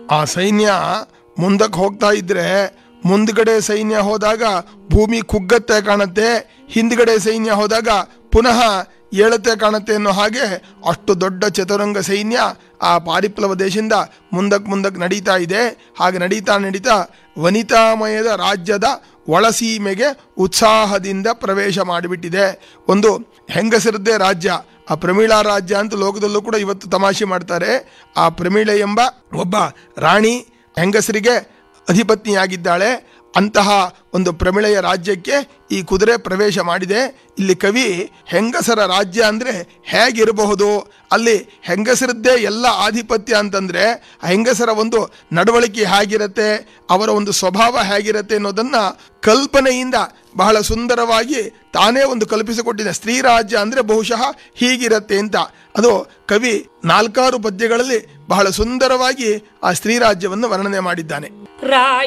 ಆ ಸೈನ್ಯ ಮುಂದಕ್ಕೆ ಹೋಗ್ತಾ ಇದ್ರೆ ಮುಂದ್ಗಡೆ ಸೈನ್ಯ ಹೋದಾಗ ಭೂಮಿ ಕುಗ್ಗತ್ತೆ ಕಾಣತ್ತೆ ಹಿಂದ್ಗಡೆ ಸೈನ್ಯ ಹೋದಾಗ ಪುನಃ ಏಳತೆ ಕಾಣುತ್ತೆ ಅನ್ನೋ ಹಾಗೆ ಅಷ್ಟು ದೊಡ್ಡ ಚತುರಂಗ ಸೈನ್ಯ ಆ ಪಾರಿಪ್ಲವ ದೇಶದಿಂದ ಮುಂದಕ್ಕೆ ಮುಂದಕ್ಕೆ ನಡೀತಾ ಇದೆ ಹಾಗೆ ನಡೀತಾ ನಡೀತಾ ವನಿತಾಮಯದ ರಾಜ್ಯದ ಒಳಸೀಮೆಗೆ ಉತ್ಸಾಹದಿಂದ ಪ್ರವೇಶ ಮಾಡಿಬಿಟ್ಟಿದೆ ಒಂದು ಹೆಂಗಸರದ್ದೇ ರಾಜ್ಯ ಆ ಪ್ರಮೀಳಾ ರಾಜ್ಯ ಅಂತ ಲೋಕದಲ್ಲೂ ಕೂಡ ಇವತ್ತು ತಮಾಷೆ ಮಾಡ್ತಾರೆ ಆ ಪ್ರಮೀಳ ಎಂಬ ಒಬ್ಬ ರಾಣಿ ಹೆಂಗಸರಿಗೆ ಅಧಿಪತ್ನಿಯಾಗಿದ್ದಾಳೆ ಅಂತಹ ಒಂದು ಪ್ರಮಿಳೆಯ ರಾಜ್ಯಕ್ಕೆ ಈ ಕುದುರೆ ಪ್ರವೇಶ ಮಾಡಿದೆ ಇಲ್ಲಿ ಕವಿ ಹೆಂಗಸರ ರಾಜ್ಯ ಅಂದರೆ ಹೇಗಿರಬಹುದು ಅಲ್ಲಿ ಹೆಂಗಸರದ್ದೇ ಎಲ್ಲ ಆಧಿಪತ್ಯ ಅಂತಂದರೆ ಆ ಹೆಂಗಸರ ಒಂದು ನಡವಳಿಕೆ ಹೇಗಿರುತ್ತೆ ಅವರ ಒಂದು ಸ್ವಭಾವ ಹೇಗಿರುತ್ತೆ ಅನ್ನೋದನ್ನು ಕಲ್ಪನೆಯಿಂದ ಬಹಳ ಸುಂದರವಾಗಿ ತಾನೇ ಒಂದು ಕಲ್ಪಿಸಿಕೊಟ್ಟಿದೆ ಸ್ತ್ರೀ ರಾಜ್ಯ ಅಂದರೆ ಬಹುಶಃ ಹೀಗಿರತ್ತೆ ಅಂತ ಅದು ಕವಿ ನಾಲ್ಕಾರು ಪದ್ಯಗಳಲ್ಲಿ ಬಹಳ ಸುಂದರವಾಗಿ ಆ ಸ್ತ್ರೀ ರಾಜ್ಯವನ್ನು ವರ್ಣನೆ ಮಾಡಿದ್ದಾನೆ ರಾಯ